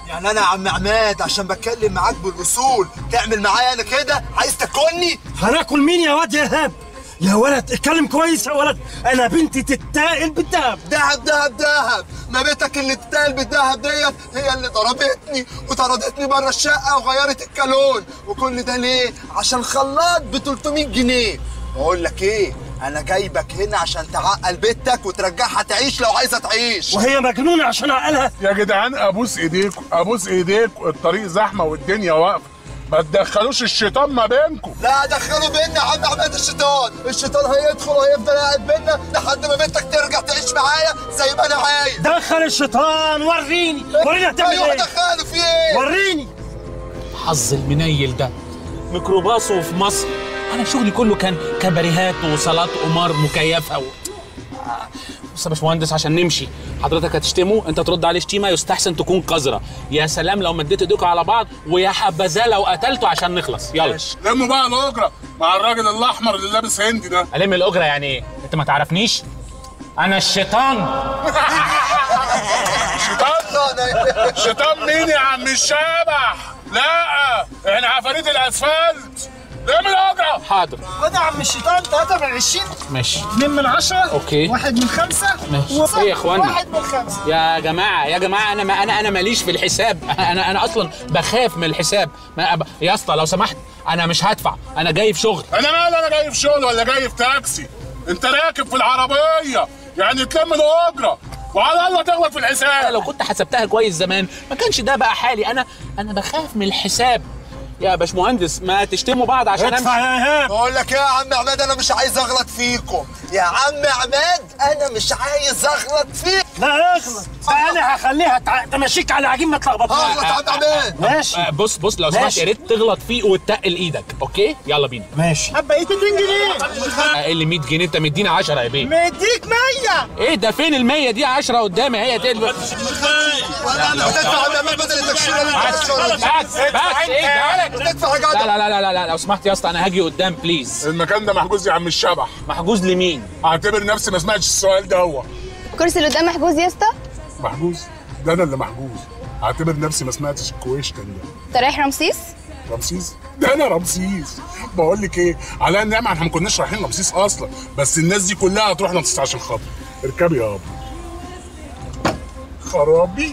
يعني انا يا عم عماد عشان بتكلم معاك بالاصول تعمل معايا انا كده عايز تاكلني هناكل مين يا واد يا إيهاب يا ولد اتكلم كويس يا ولد انا بنتي تتاقل بالدهب دهب دهب دهب ما بيتك اللي تتقال بالدهب ديت هي اللي ضربتني وطردتني بره الشقه وغيرت الكالون وكل ده ليه عشان خلاط ب 300 جنيه بقول لك ايه انا جايبك هنا عشان تعقل بنتك وترجعها تعيش لو عايزه تعيش وهي مجنونه عشان اعقلها يا جدعان ابوس ايديكم ابوس ايديكم الطريق زحمه والدنيا واقفه ما تدخلوش الشيطان ما بينكم لا دخلوا بينا يا عم عماد الشيطان الشيطان هيدخل وهيفضل قاعد بينا لحد ما بنتك ترجع تعيش معايا زي ما انا عايز دخل الشيطان وريني وريني هتعمل ايوه ايه دخله في ايه وريني حظ المنيل ده ميكروباصه في مصر انا شغلي كله كان كباريهات وصالات قمار مكيفه و... آه، بص يا باشمهندس عشان نمشي حضرتك هتشتمه انت ترد عليه شتيمه يستحسن تكون قذره يا سلام لو مديت ايديكوا على بعض ويا حبذا لو قتلته عشان نخلص يلا لموا بقى الاجره مع الراجل الاحمر اللي لابس هندي ده الم الاجره يعني ايه انت ما تعرفنيش انا الشيطان شيطان شيطان مين يا عم الشبح لا احنا عفاريت الاسفلت لم الاجره حاضر خد يا عم الشيطان 3 من 20 ماشي 2 من 10 اوكي. واحد من 5 ماشي. إيه يا إخوانا؟ واحد من 5 يا جماعه يا جماعه انا ما انا انا ماليش في الحساب انا انا اصلا بخاف من الحساب ما أب... يا اسطى لو سمحت انا مش هدفع انا جاي في شغل انا مال انا جاي في شغل ولا جاي في تاكسي انت راكب في العربيه يعني تلم الاجره وعلى الله تغلط في أنا الحساب لو كنت حسبتها كويس زمان ما كانش ده بقى حالي انا انا بخاف من الحساب يا باشمهندس ما تشتموا بعض عشان ادفع امشي يا ايهاب بقول لك ايه يا عم عماد انا مش عايز اغلط فيكم يا عم عماد انا مش عايز اغلط فيك لا اغلط انا هخليها تع- تمشيك على عجين ما اغلط يا تلخبطناش عم عماد ماشي آه، بص بص لو سمحت ماشي. يا ريت تغلط فيه وتتقل ايدك اوكي يلا بينا ماشي بقيت 200 جنيه اقل 100 جنيه انت مدينا 10 يا بيه مديك 100 ايه ده فين ال 100 دي 10 قدامي هي تقلب انا بتدفع يا عم عماد بدل التكشيره اللي انت بس بتشتغلها دي. بس بس ايه ده بتدفع يا لا جدع لا لا لا لا لو سمحت يا اسطى انا هاجي قدام بليز المكان ده محجوز يا عم الشبح محجوز لمين اعتبر نفسي ما سمعتش السؤال ده هو الكرسي اللي قدام محجوز يا اسطى محجوز ده انا اللي محجوز اعتبر نفسي ما سمعتش الكويشتن ده انت رايح رمسيس رمسيس ده انا رمسيس بقول لك ايه على النعمه احنا ما كناش رايحين رمسيس اصلا بس الناس دي كلها هتروح رمسيس عشان خاطر اركبي يابا خرابي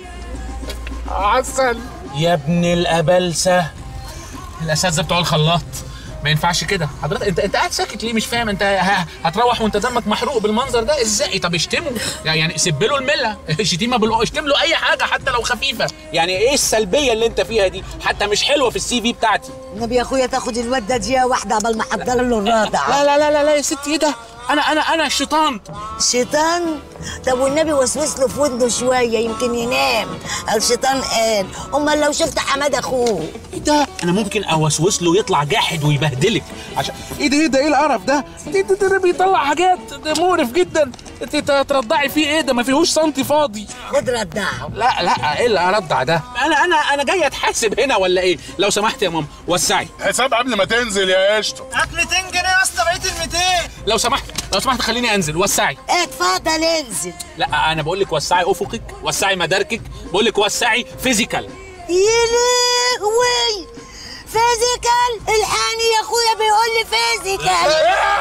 عسل يا ابن الابلسه الاساتذه بتوع الخلاط ما ينفعش كده حضرتك انت انت قاعد ساكت ليه مش فاهم انت ه- هتروح وانت دمك محروق بالمنظر ده ازاي طب اشتمه يعني سب له المله شتيمه بالو... اشتم له اي حاجه حتى لو خفيفه يعني ايه السلبيه اللي انت فيها دي حتى مش حلوه في السي في بتاعتي النبي يا اخويا تاخد الواد ده دقيقه واحده قبل ما احضر له الرادع لا لا لا لا, لا يا ستي ايه ده انا انا انا الشيطان الشيطان طب والنبي وسوس له في ودنه شويه يمكن ينام الشيطان قال امال لو شفت حماد اخوه ايه ده انا ممكن اوسوس له يطلع جاحد ويبهدلك عشان ايه ده ايه ده ايه القرف ده ده, ده, ده, ده بيطلع حاجات ده مقرف جدا انت ترضعي فيه ايه ده ما فيهوش سنتي فاضي خد ردعه لا لا ايه اللي ارضع ده انا انا انا جاي اتحاسب هنا ولا ايه لو سمحت يا ماما وسعي حساب قبل ما تنزل يا قشطه هات 200 جنيه يا اسطى بقيت ال 200 لو سمحت لو سمحت خليني انزل وسعي اتفضل انزل لا انا بقول لك وسعي افقك وسعي مداركك بقول لك وسعي فيزيكال يا لهوي فيزيكال الحقني يا اخويا بيقول لي فيزيكال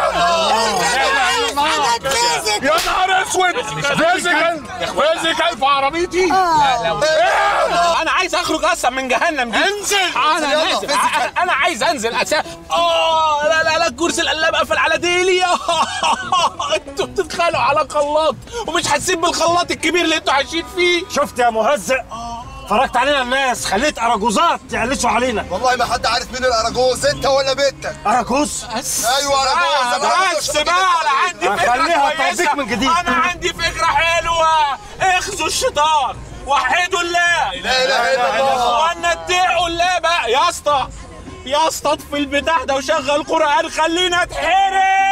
حاجات فيزيكال يا نهار اسود فيزيكال فيزيكال في عربيتي انا عايز اخرج اصلا من جهنم دي انزل. انا يلا، نازل فيزيكال. انا عايز انزل أسا... اه لا لا لا الكرسي القلاب قفل على ديلي انتوا بتتخانقوا على خلاط ومش حاسين بالخلاط الكبير اللي انتوا عايشين فيه شفت يا مهزأ فرجت علينا الناس خليت اراجوزات يعلسوا علينا والله ما حد عارف مين الاراجوز انت ولا بنتك اراجوز بس ايوه اراجوز أنا بس بقى انا عندي فكره هخليها كويسة. ترضيك من جديد. انا عندي فكره حلوه اخذوا الشيطان وحدوا الله لا اله الا الله وانا اتقوا الله بقى يا اسطى يا اسطى اطفي البتاع ده وشغل قران خلينا اتحرق